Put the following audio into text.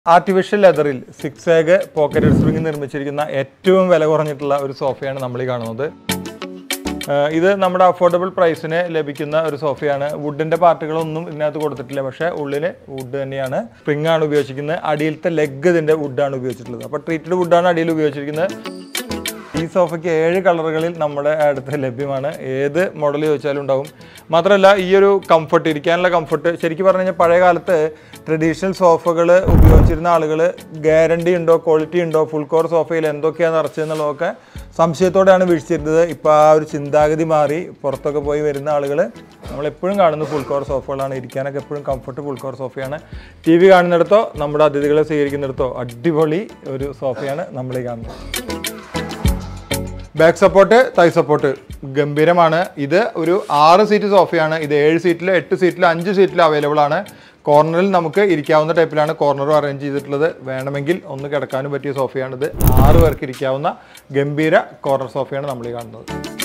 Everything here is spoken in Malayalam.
ആർട്ടിഫിഷ്യൽ ലെതറിൽ സിക്സ് ഏഗ് പോക്കറ്റ് സ്പ്രിംഗ് നിർമ്മിച്ചിരിക്കുന്ന ഏറ്റവും വില കുറഞ്ഞിട്ടുള്ള ഒരു സോഫയാണ് നമ്മൾ ഈ കാണുന്നത് ആഹ് ഇത് നമ്മുടെ അഫോർഡബിൾ പ്രൈസിന് ലഭിക്കുന്ന ഒരു സോഫയാണ് വുഡിന്റെ പാർട്ടുകളൊന്നും ഇതിനകത്ത് കൊടുത്തിട്ടില്ല പക്ഷേ ഉള്ളിൽ വുഡ് തന്നെയാണ് സ്പ്രിംഗ് ആണ് ഉപയോഗിച്ചിരിക്കുന്നത് അടിയിലത്തെ ലെഗ് ഇതിന്റെ വുഡാണ് ഉപയോഗിച്ചിട്ടുള്ളത് അപ്പോൾ ട്രീറ്റഡ് വുഡാണ് അടിയിൽ ഉപയോഗിച്ചിരിക്കുന്നത് ഈ സോഫയ്ക്ക് ഏഴ് കളറുകളിൽ നമ്മുടെ അടുത്ത് ലഭ്യമാണ് ഏത് മോഡൽ ചോദിച്ചാലും ഉണ്ടാവും മാത്രമല്ല ഈ ഒരു കംഫർട്ട് ഇരിക്കാനുള്ള കംഫർട്ട് ശരിക്കും പറഞ്ഞു കഴിഞ്ഞാൽ പഴയ കാലത്ത് ട്രഡീഷണൽ സോഫകൾ ഉപയോഗിച്ചിരുന്ന ആളുകൾ ഗ്യാരണ്ടി ഉണ്ടോ ക്വാളിറ്റി ഉണ്ടോ ഫുൾ കോർ സോഫയിൽ എന്തൊക്കെയാണ് നിറച്ചതെന്നുള്ളതൊക്കെ സംശയത്തോടെയാണ് വീഴ്ചയിരുന്നത് ഇപ്പോൾ ആ ഒരു ചിന്താഗതി മാറി പുറത്തൊക്കെ പോയി വരുന്ന ആളുകൾ നമ്മളെപ്പോഴും കാണുന്ന ഫുൾ കോർ സോഫകളാണ് ഇരിക്കാനൊക്കെ എപ്പോഴും കംഫർട്ട് ഫുൾ കോർ സോഫയാണ് ടി വി കാണുന്നിടത്തോ നമ്മുടെ അതിഥികളെ സ്വീകരിക്കുന്നിടത്തോ അടിപൊളി ഒരു സോഫയാണ് നമ്മൾ ഈ കാണുന്നത് ബാക്ക് സപ്പോർട്ട് തൈ സപ്പോർട്ട് ഗംഭീരമാണ് ഇത് ഒരു ആറ് സീറ്റ് സോഫയാണ് ഇത് ഏഴ് സീറ്റിൽ എട്ട് സീറ്റിൽ അഞ്ച് സീറ്റിൽ അവൈലബിൾ ആണ് കോർണറിൽ നമുക്ക് ഇരിക്കാവുന്ന ടൈപ്പിലാണ് കോർണറും അറേഞ്ച് ചെയ്തിട്ടുള്ളത് വേണമെങ്കിൽ ഒന്ന് കിടക്കാനും പറ്റിയ സോഫയാണിത് ആറ് പേർക്ക് ഇരിക്കാവുന്ന ഗംഭീര കോർണർ സോഫയാണ് നമ്മൾ ഈ കാണുന്നത്